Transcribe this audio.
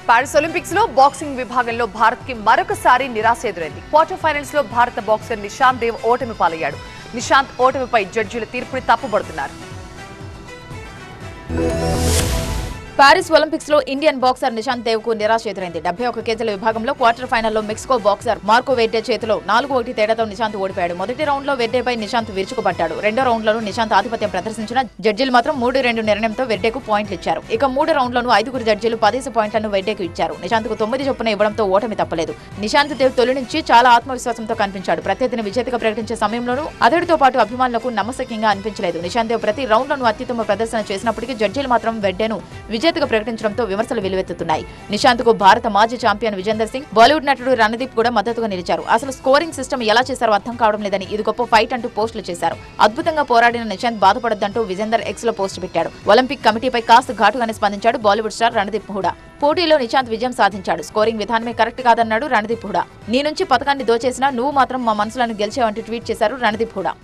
Paris Olympics లో boxing విభాగంలో భారత్ కి మరొకసారి నిరాశ ఎదురైంది క్వార్టర్ ఫైనల్స్ లో భారత బాక్సర్ నిశాంత్ దేవ్ ఓటమి పాలయ్యాడు నిశాంత్ ఓటమిపై జడ్జీల తీర్పుని తప్పుపడుతున్నారు పారిస్ ఒలింపిక్స్ లో ఇండియన్ బాక్సర్ నిశాంత్ దేవ్ కు నిరాశ ఎదురైంది డెబ్బై ఒక కేజీల విభాగంలో క్వార్టర్ ఫైనల్లో మెక్సికో బాక్సర్ మార్కో వెడ్డే చేతిలో నాలుగు ఒకటి తేడాతో నిశాంత్ ఓడిపాడు మొదటి రౌండ్ లో వెడ్డేపై నిశాంత్ విరుచుకుపడ్డాడు రెండో రౌండ్ లోనూ నిశాంత్ ఆధిపత్యం ప్రదర్శించిన జడ్జీలు మాత్రం మూడు రెండు నిర్ణయంతో వెడ్డేకు పాయింట్లు ఇచ్చారు ఇక మూడు రౌండ్లోనూ ఐదుగురు జడ్జీలు పదేసి పాయింట్లను వెడ్డేకు ఇచ్చారు నిశాంత్ కు తొమ్మిది చొప్పున ఇవ్వడంతో ఓటమి తప్పలేదు నిశాంత్ దేవ్ తొలి నుంచి చాలా ఆత్మవిశ్వాసంతో కనిపించాడు ప్రత్యర్థిని విజేతగా ప్రకటించే సమయంలోనూ అతడితో పాటు అభిమానులకు నమ్మశక్యంగా అనిపించలేదు నిశాంత్ దేవ్ ప్రతి రౌండ్లోనూ అత్యుత్తమ ప్రదర్శన చేసినప్పటికీ జడ్జీలు మాత్రం వెడ్డేను విజేతగా ప్రకటించడంతో విమర్శలు వెల్లువెత్తుతున్నాయి నిశాంత్ కు భారత మాజీ ఛాంపియన్ విజేందర్ సింగ్ బాలీవుడ్ నటుడు రణదీప్ కూడా మద్దతుగా నిలిచారు అసలు స్కోరింగ్ సిస్టమ్ ఎలా చేశారో అర్థం కావడం లేదని ఇది గొప్ప ఫైట్ అంటూ పోస్టులు చేశారు అద్భుతంగా పోరాడిన నిశాంత్ బాధపడొద్దంటూ విజేందర్ ఎక్స్ లో పోస్ట్ పెట్టాడు ఒలింపిక్ కమిటీపై కాస్త ఘాటుగానే స్పందించాడు బాలీవుడ్ స్టార్ రణదీప్ హుడా పోటీలో నిశాంత్ విజయం సాధించాడు స్కోరింగ్ విధానమే కరెక్ట్ కాదన్నాడు రణదీప్ హుడా నీ నుంచి పథకాన్ని దోచేసినా నువ్వు మాత్రం మా మనసులను గెలిచావంటూ ట్వీట్ చేశారు రణదీప్ హుడా